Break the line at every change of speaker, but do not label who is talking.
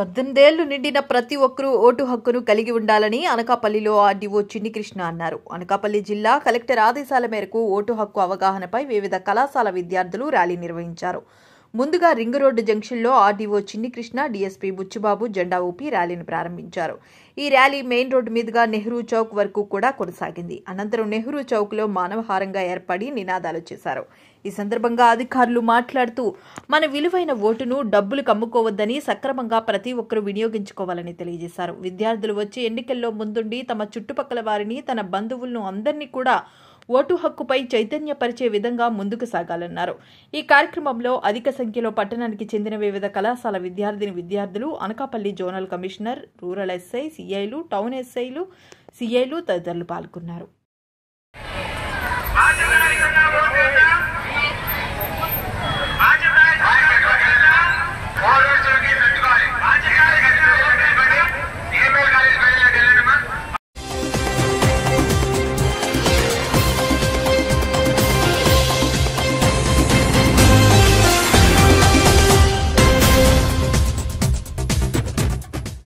పద్దెనిమిదేళ్లు నిండిన ప్రతి ఒక్కరూ ఓటు హక్కును కలిగి ఉండాలని అనకాపల్లిలో ఆర్డీఓ చిన్ని కృష్ణ అన్నారు అనకాపల్లి జిల్లా కలెక్టర్ ఆదేశాల మేరకు ఓటు హక్కు అవగాహనపై వివిధ కళాశాల విద్యార్థులు ర్యాలీ నిర్వహించారు ముందుగా రింగ్ రోడ్డు జంక్షన్లో ఆర్డీఓ చిన్ని కృష్ణ డీఎస్పీ బుచ్చిబాబు జెండా ఊపి ర్యాలీని ప్రారంభించారు ఈ ర్యాలీ మెయిన్ రోడ్డు మీదుగా నెహ్రూ చౌక్ వరకు కూడా కొనసాగింది అనంతరం నెహ్రూ చౌక్లో మానవహారంగా ఏర్పడి నినాదాలు చేశారు ఈ సందర్భంగా అధికారులు మాట్లాడుతూ మన విలువైన ఓటును డబ్బులు కమ్ముకోవద్దని సక్రమంగా ప్రతి ఒక్కరూ వినియోగించుకోవాలని తెలియజేశారు విద్యార్థులు వచ్చే ఎన్నికల్లో ముందుండి తమ చుట్టుపక్కల వారిని తన బంధువులను అందరినీ కూడా ఓటు హక్కుపై చైతన్యపరిచే విధంగా ముందుకు సాగాలన్నారు ఈ కార్యక్రమంలో అధిక సంఖ్యలో పట్టణానికి చెందిన వివిధ కళాశాల విద్యార్థిని విద్యార్థులు Anakapalli zonal commissioner rural SI సిఐలు టౌన్ ఎస్ఐలు సిఐలు తదితరులు పాల్గొన్నారు
రాజ్యాంగ